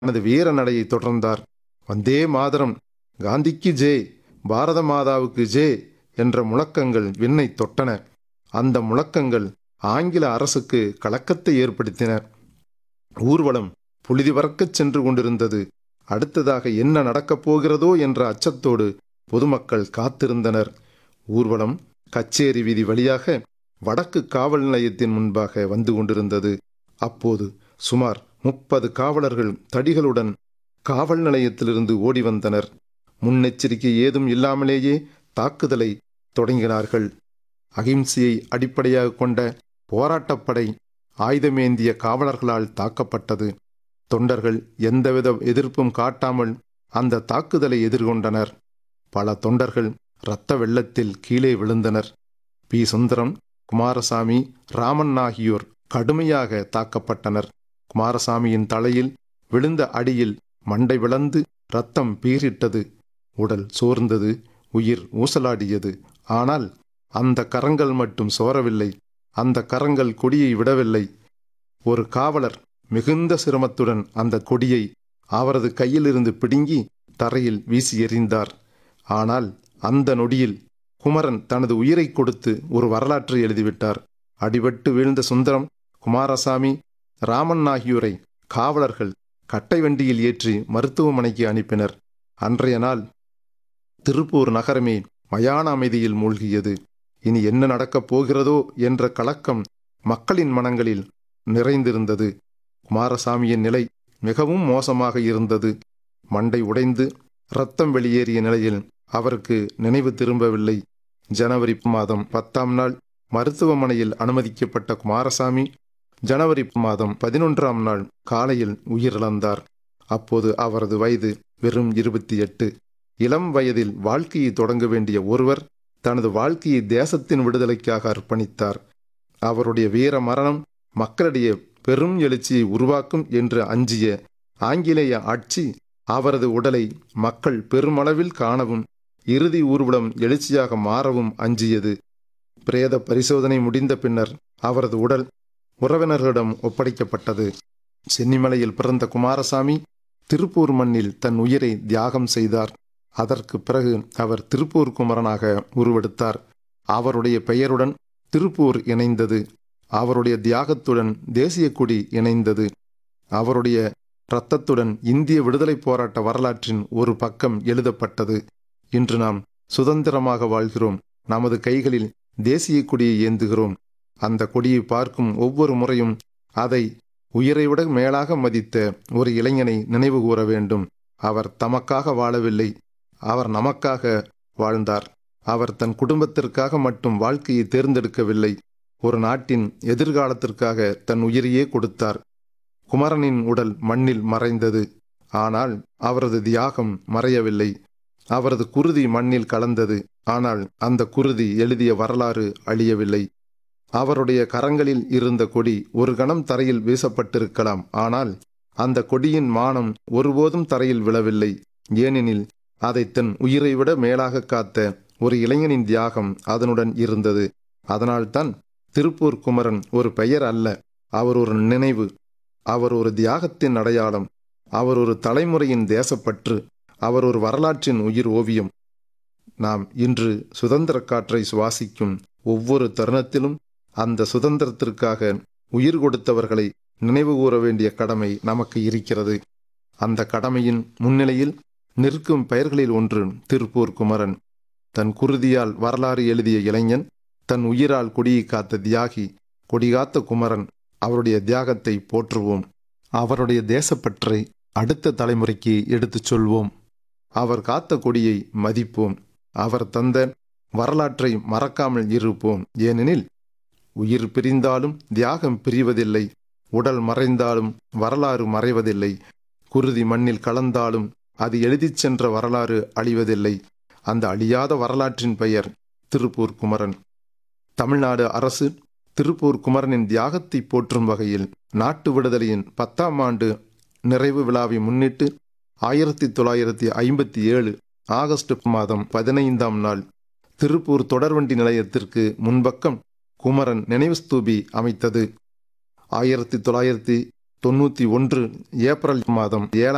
தனது வீர நடையை தொடர்ந்தார் வந்தே மாதரம் காந்திக்கு ஜே பாரத மாதாவுக்கு ஜே என்ற முழக்கங்கள் விண்ணை தொட்டன அந்த முழக்கங்கள் ஆங்கில அரசுக்கு கலக்கத்தை ஏற்படுத்தின ஊர்வலம் புழுதி பறக்கச் சென்று கொண்டிருந்தது அடுத்ததாக என்ன நடக்கப் போகிறதோ என்ற அச்சத்தோடு பொதுமக்கள் காத்திருந்தனர் ஊர்வலம் கச்சேரி வீதி வழியாக வடக்கு காவல் நிலையத்தின் முன்பாக வந்து கொண்டிருந்தது அப்போது சுமார் முப்பது காவலர்கள் தடிகளுடன் காவல் நிலையத்திலிருந்து ஓடி வந்தனர் முன்னெச்சரிக்கை ஏதும் இல்லாமலேயே தாக்குதலை தொடங்கினார்கள் அகிம்சையை அடிப்படையாக கொண்ட போராட்டப்படை ஆயுதமேந்திய காவலர்களால் தாக்கப்பட்டது தொண்டர்கள் எந்தவித எதிர்ப்பும் காட்டாமல் அந்த தாக்குதலை எதிர்கொண்டனர் பல தொண்டர்கள் இரத்த வெள்ளத்தில் கீழே விழுந்தனர் பி சுந்தரம் குமாரசாமி ராமன் ஆகியோர் கடுமையாக தாக்கப்பட்டனர் குமாரசாமியின் தலையில் விழுந்த அடியில் மண்டை விளந்து ரத்தம் பீரிட்டது உடல் சோர்ந்தது உயிர் ஊசலாடியது ஆனால் அந்த கரங்கள் மட்டும் சோரவில்லை அந்த கரங்கள் கொடியை விடவில்லை ஒரு காவலர் மிகுந்த சிரமத்துடன் அந்த கொடியை அவரது கையிலிருந்து பிடுங்கி தரையில் வீசி எறிந்தார் ஆனால் அந்த நொடியில் குமரன் தனது உயிரை கொடுத்து ஒரு வரலாற்றை எழுதிவிட்டார் அடிபட்டு வீழ்ந்த சுந்தரம் குமாரசாமி ராமன் ஆகியோரை காவலர்கள் கட்டை வண்டியில் ஏற்றி மருத்துவமனைக்கு அனுப்பினர் அன்றைய நாள் திருப்பூர் நகரமே மயான அமைதியில் மூழ்கியது இனி என்ன நடக்கப் போகிறதோ என்ற கலக்கம் மக்களின் மனங்களில் நிறைந்திருந்தது குமாரசாமியின் நிலை மிகவும் மோசமாக இருந்தது மண்டை உடைந்து இரத்தம் வெளியேறிய நிலையில் அவருக்கு நினைவு திரும்பவில்லை ஜனவரி மாதம் பத்தாம் நாள் மருத்துவமனையில் அனுமதிக்கப்பட்ட குமாரசாமி ஜனவரி மாதம் பதினொன்றாம் நாள் காலையில் உயிரிழந்தார் அப்போது அவரது வயது வெறும் இருபத்தி எட்டு இளம் வயதில் வாழ்க்கையை தொடங்க வேண்டிய ஒருவர் தனது வாழ்க்கையை தேசத்தின் விடுதலைக்காக அர்ப்பணித்தார் அவருடைய வீர மரணம் மக்களிடையே பெரும் எழுச்சியை உருவாக்கும் என்று அஞ்சிய ஆங்கிலேய ஆட்சி அவரது உடலை மக்கள் பெருமளவில் காணவும் இறுதி ஊர்வலம் எழுச்சியாக மாறவும் அஞ்சியது பிரேத பரிசோதனை முடிந்த பின்னர் அவரது உடல் உறவினர்களிடம் ஒப்படைக்கப்பட்டது சென்னிமலையில் பிறந்த குமாரசாமி திருப்பூர் மண்ணில் தன் உயிரை தியாகம் செய்தார் அதற்கு பிறகு அவர் திருப்பூர் குமரனாக உருவெடுத்தார் அவருடைய பெயருடன் திருப்பூர் இணைந்தது அவருடைய தியாகத்துடன் தேசிய கொடி இணைந்தது அவருடைய இரத்தத்துடன் இந்திய விடுதலை போராட்ட வரலாற்றின் ஒரு பக்கம் எழுதப்பட்டது இன்று நாம் சுதந்திரமாக வாழ்கிறோம் நமது கைகளில் தேசிய கொடியை ஏந்துகிறோம் அந்த கொடியை பார்க்கும் ஒவ்வொரு முறையும் அதை உயிரை விட மேலாக மதித்த ஒரு இளைஞனை நினைவு கூற வேண்டும் அவர் தமக்காக வாழவில்லை அவர் நமக்காக வாழ்ந்தார் அவர் தன் குடும்பத்திற்காக மட்டும் வாழ்க்கையை தேர்ந்தெடுக்கவில்லை ஒரு நாட்டின் எதிர்காலத்திற்காக தன் உயிரையே கொடுத்தார் குமரனின் உடல் மண்ணில் மறைந்தது ஆனால் அவரது தியாகம் மறையவில்லை அவரது குருதி மண்ணில் கலந்தது ஆனால் அந்த குருதி எழுதிய வரலாறு அழியவில்லை அவருடைய கரங்களில் இருந்த கொடி ஒரு கணம் தரையில் வீசப்பட்டிருக்கலாம் ஆனால் அந்த கொடியின் மானம் ஒருபோதும் தரையில் விழவில்லை ஏனெனில் அதை தன் உயிரை விட மேலாக காத்த ஒரு இளைஞனின் தியாகம் அதனுடன் இருந்தது அதனால்தான் திருப்பூர் குமரன் ஒரு பெயர் அல்ல அவர் ஒரு நினைவு அவர் ஒரு தியாகத்தின் அடையாளம் அவர் ஒரு தலைமுறையின் தேசப்பற்று அவர் ஒரு வரலாற்றின் உயிர் ஓவியம் நாம் இன்று சுதந்திர காற்றை சுவாசிக்கும் ஒவ்வொரு தருணத்திலும் அந்த சுதந்திரத்திற்காக உயிர் கொடுத்தவர்களை நினைவு கூற வேண்டிய கடமை நமக்கு இருக்கிறது அந்த கடமையின் முன்னிலையில் நிற்கும் பெயர்களில் ஒன்று திருப்பூர் குமரன் தன் குருதியால் வரலாறு எழுதிய இளைஞன் தன் உயிரால் கொடியை காத்த தியாகி கொடிகாத்த குமரன் அவருடைய தியாகத்தை போற்றுவோம் அவருடைய தேசப்பற்றை அடுத்த தலைமுறைக்கு எடுத்துச் சொல்வோம் அவர் காத்த கொடியை மதிப்போம் அவர் தந்த வரலாற்றை மறக்காமல் இருப்போம் ஏனெனில் உயிர் பிரிந்தாலும் தியாகம் பிரிவதில்லை உடல் மறைந்தாலும் வரலாறு மறைவதில்லை குருதி மண்ணில் கலந்தாலும் அது எழுதிச் சென்ற வரலாறு அழிவதில்லை அந்த அழியாத வரலாற்றின் பெயர் திருப்பூர் குமரன் தமிழ்நாடு அரசு திருப்பூர் குமரனின் தியாகத்தை போற்றும் வகையில் நாட்டு விடுதலையின் பத்தாம் ஆண்டு நிறைவு விழாவை முன்னிட்டு ஆயிரத்தி தொள்ளாயிரத்தி ஐம்பத்தி ஏழு ஆகஸ்ட் மாதம் பதினைந்தாம் நாள் திருப்பூர் தொடர்வண்டி நிலையத்திற்கு முன்பக்கம் குமரன் நினைவு ஸ்தூபி அமைத்தது ஆயிரத்தி தொள்ளாயிரத்தி தொண்ணூற்றி ஒன்று ஏப்ரல் மாதம் ஏழாம்